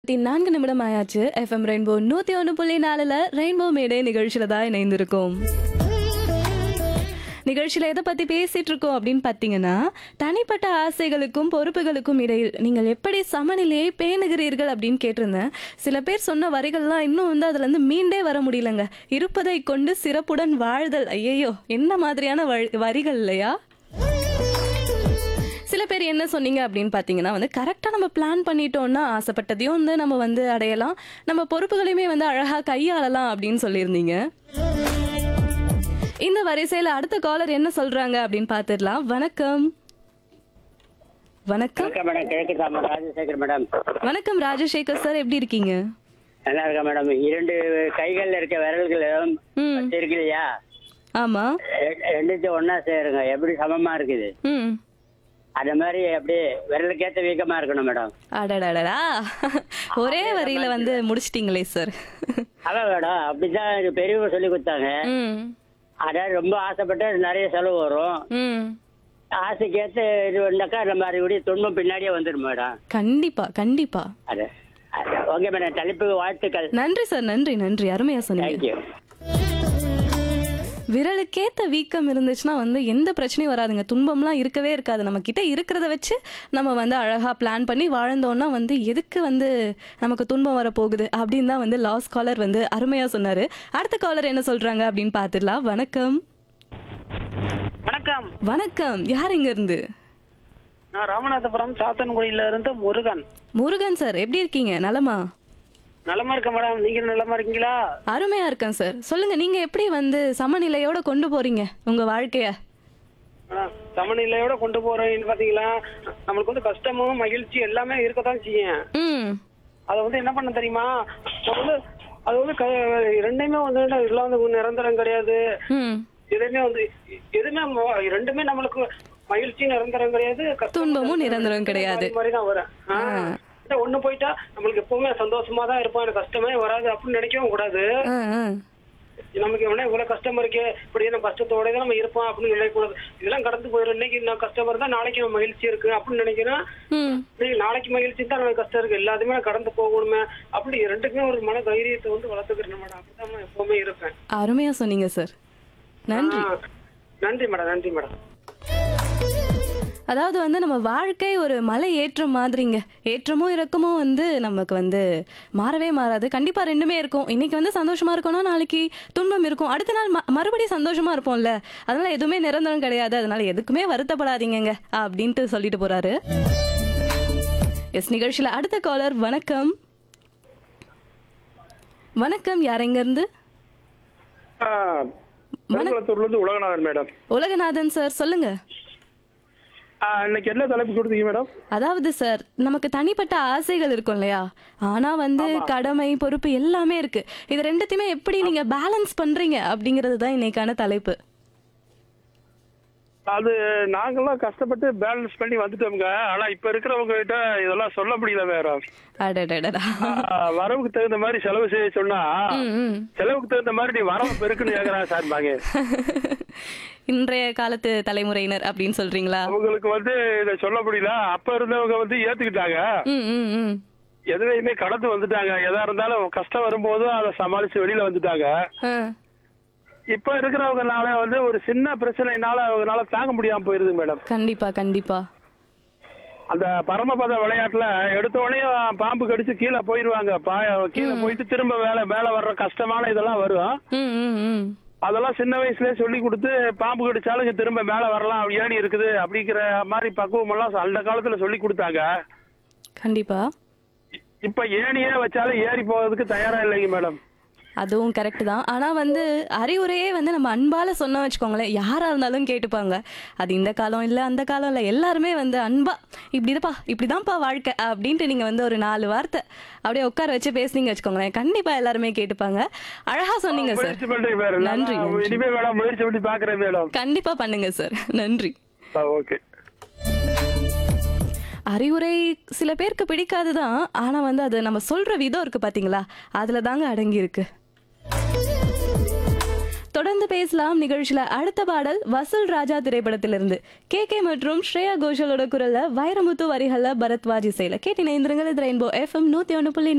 நான்கு நிமிடம் ஆயாச்சு எஃப்எம் ரெயின்போ நூத்தி ஒன்று புள்ளி நாலுல ரெயின்போ மேடே நிகழ்ச்சியில தான் இணைந்திருக்கோம் நிகழ்ச்சியில எதை பத்தி பேசிட்டு இருக்கோம் அப்படின்னு பாத்தீங்கன்னா தனிப்பட்ட ஆசைகளுக்கும் பொறுப்புகளுக்கும் இடையில் நீங்கள் எப்படி சமநிலையை பேணுகிறீர்கள் அப்படின்னு கேட்டிருந்தேன் சில பேர் சொன்ன வரிகள்லாம் இன்னும் வந்து அதுல இருந்து மீண்டே வர முடியலங்க இருப்பதை கொண்டு சிறப்புடன் வாழ்தல் ஐயையோ என்ன மாதிரியான வழி- வரிகள் இல்லையா சில பேர் என்ன சொன்னீங்க அப்படின்னு பார்த்தீங்கன்னா வந்து கரெக்டாக நம்ம பிளான் பண்ணிட்டோம்னா ஆசைப்பட்டதையும் வந்து நம்ம வந்து அடையலாம் நம்ம பொறுப்புகளையுமே வந்து அழகாக கையாளலாம் அப்படின்னு சொல்லியிருந்தீங்க இந்த வரிசையில் அடுத்த காலர் என்ன சொல்றாங்க அப்படின்னு பார்த்துடலாம் வணக்கம் வணக்கம் வணக்கம் மேடம் கிழக்கு தாமரை ராஜசேகர் மேடம் வணக்கம் ராஜசேகர் சார் எப்படி இருக்கீங்க நல்லா இருக்கேன் மேடம் இரண்டு கைகள்ல இருக்க விரல்களும் ம் பத்து இருக்கு இல்லையா ஆமா ரெ- ரெண்டுத்தையும் ஒண்ணா சேருங்க எப்படி சமமா இருக்குது ம் அந்த மாதிரி அப்படியே விரலுக்கேத்த வீக்கமா இருக்கணும் மேடம் அடடடடா ஒரே வரியில வந்து முடிச்சிட்டீங்களே சார் அதான் மேடம் அப்படிதான் எனக்கு பெரியவங்க சொல்லி கொடுத்தாங்க ம் அதான் ரொம்ப ஆசைப்பட்டு நிறைய செலவு வரும் ம் ஆசைக்கேத்த இது வந்தாக்கா நம்ம அதுடைய துன்பம் பின்னாடியே வந்துடும் மேடம் கண்டிப்பா கண்டிப்பா அது ஓகே மேடம் தலைப்புக்கு வாழ்த்துக்கள் நன்றி சார் நன்றி நன்றி அருமையா சொன்னீங்க தேங்க்யூ விரலுக்கேத்த வீக்கம் இருந்துச்சுன்னா வந்து எந்த பிரச்சனையும் வராதுங்க துன்பம்லாம் இருக்கவே இருக்காது நம்ம கிட்ட இருக்கிறத வச்சு நம்ம வந்து அழகா பிளான் பண்ணி வாழ்ந்தோம்னா வந்து எதுக்கு வந்து நமக்கு துன்பம் வரப்போகுது அப்படின்னு தான் வந்து லாஸ்ட் காலர் வந்து அருமையா சொன்னாரு அடுத்த காலர் என்ன சொல்றாங்க அப்படின்னு பார்த்துடலாம் வணக்கம் வணக்கம் வணக்கம் யார் இங்க இருந்து நான் ராமநாதபுரம் சாத்தன்குடியில இருந்து முருகன் முருகன் சார் எப்படி இருக்கீங்க நலமா நலமா இருக்க மேடம் நீங்க நலமா இருக்கீங்களா அருமையா இருக்கேன் சார் சொல்லுங்க நீங்க எப்படி வந்து சமநிலையோட கொண்டு போறீங்க உங்க வாழ்க்கைய மேடம், சமநிலையோட கொண்டு போறேன்னு பாத்தீங்களா நம்மளுக்கு வந்து கஷ்டமும் மகிழ்ச்சி எல்லாமே இருக்கத்தான் செய்யும் ம் அதை வந்து என்ன பண்ண தெரியுமா நம்ம வந்து அது வந்து க- ரெண்டையுமே வந்து எல்லாம் வந்து நிரந்தரம் கிடையாது ம் எதுவுமே வந்து எதுவுமே மொ- ரெண்டுமே நம்மளுக்கு மகிழ்ச்சி நிரந்தரம் கிடையாது கஷ்டமும் துன்பமும் நிரந்தரம் கிடையாது. மாறி மாறி தான் வரும் ஆ. இல்ல, ஒண்ணு போயிட்டா நம்மளுக்கு எப்பவுமே சந்தோஷமா தான் இருப்போம் எனக்கு கஷ்டமே வராது அப்படின்னு நினைக்கவும் கூடாது ஆ ஆ நமக்கு எவ்வளவு இவ்வளவு கஷ்டம் இருக்கே இப்படி நம்ம கஷ்டத்தோட தான் நம்ம இருப்போம் அப்படின்னு நினைக்கக்கூடாது இதெல்லாம் கடந்து போயிடும் இன்னைக்கு நான் கஷ்டம் இருந்தா நாளைக்கு நம்ம மகிழ்ச்சி இருக்கு அப்படின்னு நினைக்கிறேன் ம் இன்னைக்கு நாளைக்கு மகிழ்ச்சி தான் எனக்கு கஷ்டம் இருக்கு எல்லாத்தையுமே நான் கடந்து போகணுமே அப்படி ரெண்டுக்குமே ஒரு மன தைரியத்தை வந்து வளர்த்துக்கிறேன் மேடம் அப்படிதான் நான் எப்பவுமே இருப்பேன் அருமையா சொன்னீங்க சார் நன்றி ஆ. நன்றி மேடம் நன்றி மேடம் அதாவது வந்து நம்ம வாழ்க்கை ஒரு மலை ஏற்றம் மாதிரிங்க ஏற்றமும் இறக்கமும் வந்து நமக்கு வந்து மாறவே மாறாது கண்டிப்பா ரெண்டுமே இருக்கும் இன்னைக்கு வந்து சந்தோஷமா இருக்கோம்னா நாளைக்கு துன்பம் இருக்கும் அடுத்த நாள் ம- மறுபடியும் சந்தோஷமா இருப்போம்ல அதனால எதுவுமே நிரந்தரம் கிடையாது அதனால எதுக்குமே வருத்தப்படாதீங்கங்க அப்படின்ட்டு சொல்லிட்டு போறாரு எஸ் நிகழ்ச்சியில அடுத்த காலர் வணக்கம் வணக்கம் யார் எங்க இருந்து பெருங்குளத்தூர்ல இருந்து உலகநாதன் மேடம் உலகநாதன் சார் சொல்லுங்க ஆ, இன்னைக்கு என்ன தலைப்பு கொடுத்தீங்க மேடம் அதாவது சார் நமக்கு தனிப்பட்ட ஆசைகள் இருக்கும் இல்லையா ஆனா வந்து கடமை பொறுப்பு எல்லாமே இருக்கு இது ரெண்டுத்தையுமே எப்படி நீங்க பேலன்ஸ் பண்றீங்க அப்படிங்கிறது தான் இன்னைக்கான தலைப்பு அது நாங்கெல்லாம் கஷ்டப்பட்டு பேலன்ஸ் பண்ணி வந்துட்டோம்ங்க ஆனா இப்ப இருக்கிறவங்க கிட்ட இதெல்லாம் சொல்ல முடியல வேற அடடடடா ஆ, வரவுக்கு தகுந்த மாதிரி செலவு செய்ய சொன்னா ம், ம். செலவுக்கு தகுந்த மாதிரி நீ வரவு பெருக்குன்னு கேக்குறாங்க சார் பாங்க இன்றைய காலத்து தலைமுறையினர் அப்படின்னு சொல்றீங்களா அவங்களுக்கு வந்து இதை சொல்ல முடியல அப்ப இருந்தவங்க வந்து ஏத்துக்கிட்டாங்க ம் ம் ம் எதுலையுமே கடந்து வந்துட்டாங்க எதா இருந்தாலும் கஷ்டம் வரும்போதும் அதை சமாளிச்சு வெளியில வந்துட்டாங்க ஆ, இப்ப இருக்கிறவங்கனால வந்து ஒரு சின்ன பிரச்சனைனால அவங்களால தாங்க முடியாம போயிருது மேடம் கண்டிப்பா கண்டிப்பா அந்த பரமபத விளையாட்டுல எடுத்த உடனே பாம்பு கடிச்சு கீழே போயிருவாங்க பா- கீழே போயிட்டு திரும்ப மேல மேல வர்ற கஷ்டமான இதெல்லாம் வரும் ம் ம் ம் அதெல்லாம் சின்ன வயசுலயே சொல்லி கொடுத்து பாம்பு கடிச்சாலும் இங்க திரும்ப மேல வரலாம் ஏணி இருக்குது அப்படிங்கிற மாதிரி பக்குவம் எல்லாம் அந்த காலத்துல சொல்லி கொடுத்தாங்க கண்டிப்பா இ- இப்ப ஏணியே வச்சாலும் ஏறி போறதுக்கு தயாரா இல்லைங்க மேடம் அதுவும் கரெக்ட் தான் ஆனா வந்து அறிவுரையே வந்து நம்ம அன்பால சொன்ன வச்சுக்கோங்களேன் யாரா இருந்தாலும் கேட்டுப்பாங்க அது இந்த காலம் இல்ல அந்த காலம் இல்ல எல்லாருமே வந்து அன்பா இப்படி இருப்பா இப்படிதான்ப்பா வாழ்க்கை அப்படின்ட்டு நீங்க வந்து ஒரு நாலு வார்த்தை அப்படியே உட்கார வச்சு பேசுனீங்க வச்சுக்கோங்களேன் கண்டிப்பா எல்லாருமே கேட்டுப்பாங்க அழகா சொன்னீங்க சார் முயற்சி பண்றேன் மேடம் நன்றி, நான் நன்றி. இனிமே வேணாம் முயற்சி பண்ணி பாக்குறேன் மேடம் கண்டிப்பா பண்ணுங்க சார் நன்றி ஓகே அறிவுரை சில பேருக்கு பிடிக்காதுதான் ஆனா வந்து அது நம்ம சொல்ற விதம் இருக்கு பாத்தீங்களா அதுல தாங்க அடங்கி இருக்கு தொடர்ந்து பேசலாம் நிகழ்ச்சியில அடுத்த பாடல் வசூல் ராஜா திரைப்படத்திலிருந்து கே கே மற்றும் ஸ்ரேயா கோஷலோட குரல்ல வைரமுத்து வரிகள்ல பரத்வாஜ் இசையில கேட்டினை இந்திரங்கள் இது ரெயின்போ எஃப்எம் நூத்தி ஒன்று புள்ளி